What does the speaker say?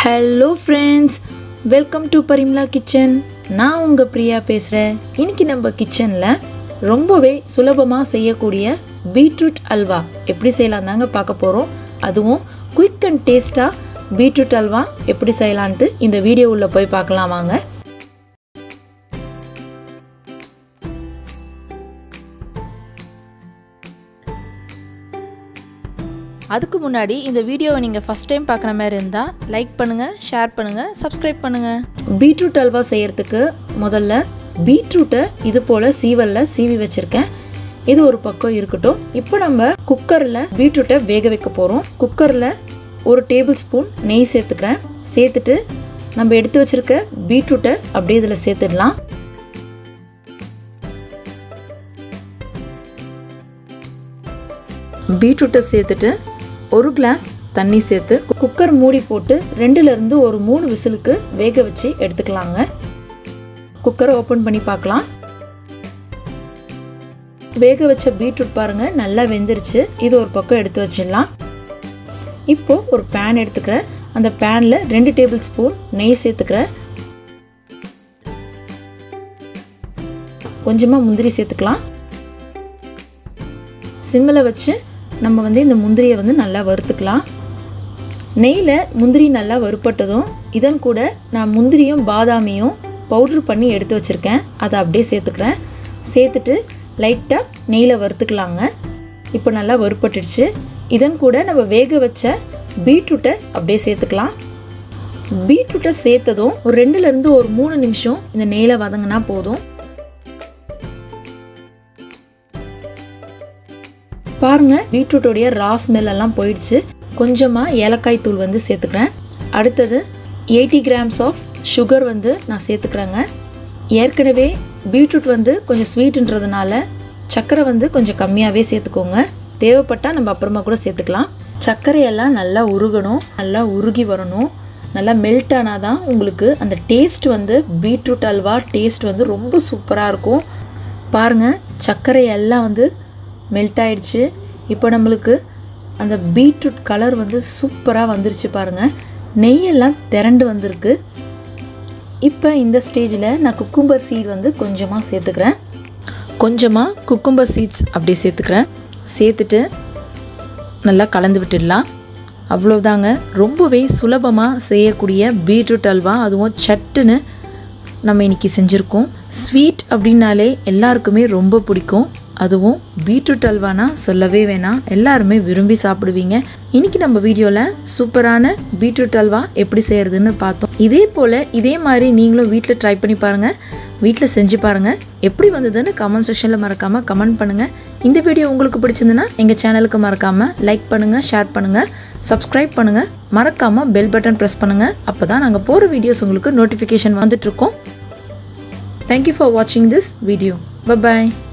hello friends welcome to Parimala kitchen நான் உங்கள் பிரியா பேசுகிறேன் இன்னைக்கு நம்ம கிச்சனில் ரொம்பவே சுலபமாக செய்யக்கூடிய பீட்ரூட் அல்வா எப்படி செய்யலாம் தாங்க பார்க்க போகிறோம் அதுவும் குயிக் அண்ட் டேஸ்ட்டாக பீட்ரூட் அல்வா எப்படி செய்யலான்ட்டு இந்த வீடியோ உள்ள போய் பார்க்கலாம் வாங்க அதுக்கு முன்னாடி இந்த வீடியோவை நீங்கள் ஃபஸ்ட் டைம் பார்க்குற மாதிரி இருந்தால் லைக் பண்ணுங்கள் ஷேர் பண்ணுங்கள் சப்ஸ்கிரைப் பண்ணுங்கள் பீட்ரூட் அல்வா செய்யறதுக்கு முதல்ல பீட்ரூட்டை இது போல் சீவலில் சீவி வச்சுருக்கேன் இது ஒரு பக்கம் இருக்கட்டும் இப்போ நம்ம குக்கரில் பீட்ரூட்டை வேக வைக்க போகிறோம் குக்கரில் ஒரு டேபிள் ஸ்பூன் நெய் சேர்த்துக்கிறேன் சேர்த்துட்டு நம்ம எடுத்து வச்சிருக்க பீட்ரூட்டை அப்படியே இதில் சேர்த்துடலாம் பீட்ரூட்டை சேர்த்துட்டு ஒரு கிளாஸ் தண்ணி சேர்த்து குக்கர் மூடி போட்டு ரெண்டுலேருந்து ஒரு மூணு விசிலுக்கு வேக வச்சு எடுத்துக்கலாங்க குக்கரை ஓப்பன் பண்ணி பார்க்கலாம் வேக வச்ச பீட்ரூட் பாருங்க நல்லா வெந்துருச்சு இது ஒரு பக்கம் எடுத்து வச்சிடலாம் இப்போ ஒரு பேன் எடுத்துக்கிறேன் அந்த பேனில் ரெண்டு டேபிள் ஸ்பூன் நெய் சேர்த்துக்கிறேன் கொஞ்சமாக முந்திரி சேர்த்துக்கலாம் சிம்மில் வச்சு நம்ம வந்து இந்த முந்திரியை வந்து நல்லா வறுத்துக்கலாம் நெய்யில் முந்திரி நல்லா வறுப்பட்டதும் இதன் கூட நான் முந்திரியும் பாதாமியும் பவுட்ரு பண்ணி எடுத்து வச்சுருக்கேன் அதை அப்படியே சேர்த்துக்கிறேன் சேர்த்துட்டு லைட்டாக நெய்யில் வறுத்துக்கலாங்க இப்போ நல்லா வறுப்பட்டுடுச்சு இதன் கூட நம்ம வேக வச்ச பீட்ரூட்டை அப்படியே சேர்த்துக்கலாம் பீட்ரூட்டை சேர்த்ததும் ஒரு ரெண்டுலேருந்து ஒரு மூணு நிமிஷம் இந்த நெய்யில் வதங்கினா போதும் பாருங்க பீட்ரூட்டோடைய ரா ஸ்மெல் எல்லாம் போயிடுச்சு கொஞ்சமாக ஏலக்காய் தூள் வந்து சேர்த்துக்கிறேன் அடுத்தது எயிட்டி கிராம்ஸ் ஆஃப் சுகர் வந்து நான் சேர்த்துக்கிறேங்க ஏற்கனவே பீட்ரூட் வந்து கொஞ்சம் ஸ்வீட்டுன்றதுனால சர்க்கரை வந்து கொஞ்சம் கம்மியாகவே சேர்த்துக்கோங்க தேவைப்பட்டால் நம்ம அப்புறமா கூட சேர்த்துக்கலாம் சர்க்கரையெல்லாம் நல்லா உருகணும் நல்லா உருகி வரணும் நல்லா மெல்ட் ஆனால் தான் உங்களுக்கு அந்த டேஸ்ட் வந்து பீட்ரூட் அல்வா டேஸ்ட் வந்து ரொம்ப சூப்பராக இருக்கும் பாருங்கள் சர்க்கரை எல்லாம் வந்து மெல்ட் ஆயிடுச்சு இப்போ நம்மளுக்கு அந்த பீட்ரூட் கலர் வந்து சூப்பராக வந்துருச்சு பாருங்கள் நெய்யெல்லாம் திரண்டு வந்திருக்கு இப்போ இந்த ஸ்டேஜில் நான் குக்கும்பர் சீட் வந்து கொஞ்சமாக சேர்த்துக்கிறேன் கொஞ்சமாக குக்கும்பர் சீட்ஸ் அப்படியே சேர்த்துக்கிறேன் சேர்த்துட்டு நல்லா கலந்து விட்டுடலாம் அவ்வளோதாங்க ரொம்பவே சுலபமாக செய்யக்கூடிய பீட்ரூட் அல்வா அதுவும் சட்டுன்னு நம்ம இன்றைக்கி செஞ்சுருக்கோம் ஸ்வீட் அப்படின்னாலே எல்லாருக்குமே ரொம்ப பிடிக்கும் அதுவும் பீட்ரூட் அல்வானா சொல்லவே வேணாம் எல்லாருமே விரும்பி சாப்பிடுவீங்க இன்னைக்கு நம்ம வீடியோவில் சூப்பரான பீட்ரூட் அல்வா எப்படி செய்யறதுன்னு பார்த்தோம் இதே போல் இதே மாதிரி நீங்களும் வீட்டில் ட்ரை பண்ணி பாருங்கள் வீட்டில் செஞ்சு பாருங்கள் எப்படி வந்ததுன்னு கமெண்ட் செக்ஷனில் மறக்காமல் கமெண்ட் பண்ணுங்கள் இந்த வீடியோ உங்களுக்கு பிடிச்சிருந்துன்னா எங்கள் சேனலுக்கு மறக்காமல் லைக் பண்ணுங்கள் ஷேர் பண்ணுங்கள் சப்ஸ்கிரைப் பண்ணுங்கள் மறக்காமல் பெல் பட்டன் ப்ரெஸ் பண்ணுங்கள் அப்போ தான் நாங்கள் போகிற வீடியோஸ் உங்களுக்கு நோட்டிஃபிகேஷன் வந்துட்ருக்கோம் தேங்க்யூ ஃபார் வாட்சிங் திஸ் வீடியோ பாய்